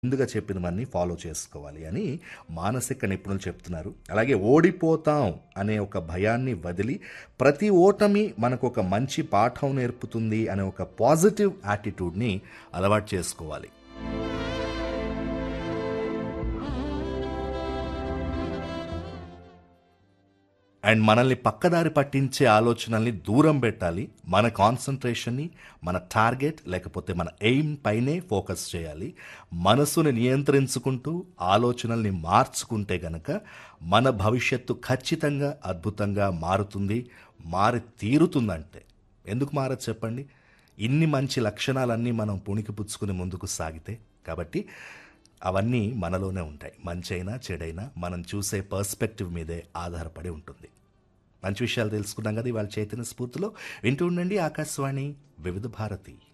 ముందుగా చెప్పినవన్నీ ఫాలో చేసుకోవాలి అని మానసిక నిపుణులు చెప్తున్నారు అలాగే ఓడిపోతాం అనే ఒక భయాన్ని వదిలి ప్రతి ఓటమి మనకు ఒక మంచి పాఠం నేర్పుతుంది అనే ఒక పాజిటివ్ యాటిట్యూడ్ని అలవాటు చేసుకోవాలి అండ్ మనల్ని పక్కదారి పట్టించే ఆలోచనల్ని దూరం పెట్టాలి మన కాన్సన్ట్రేషన్ని మన టార్గెట్ లేకపోతే మన ఎయిమ్ పైనే ఫోకస్ చేయాలి మనసుని నియంత్రించుకుంటూ ఆలోచనల్ని మార్చుకుంటే గనక మన భవిష్యత్తు ఖచ్చితంగా అద్భుతంగా మారుతుంది మారి తీరుతుందంటే ఎందుకు మారదు చెప్పండి ఇన్ని మంచి లక్షణాలన్నీ మనం పుణికిపుచ్చుకుని ముందుకు సాగితే కాబట్టి అవన్నీ మనలోనే ఉంటాయి మంచైనా చెడైనా మనం చూసే పర్స్పెక్టివ్ మీదే ఆధారపడి ఉంటుంది మంచి విషయాలు తెలుసుకున్నాం కదా ఇవాళ చైతన్య స్ఫూర్తిలో వింటూ ఉండండి ఆకాశవాణి వివిధ భారతి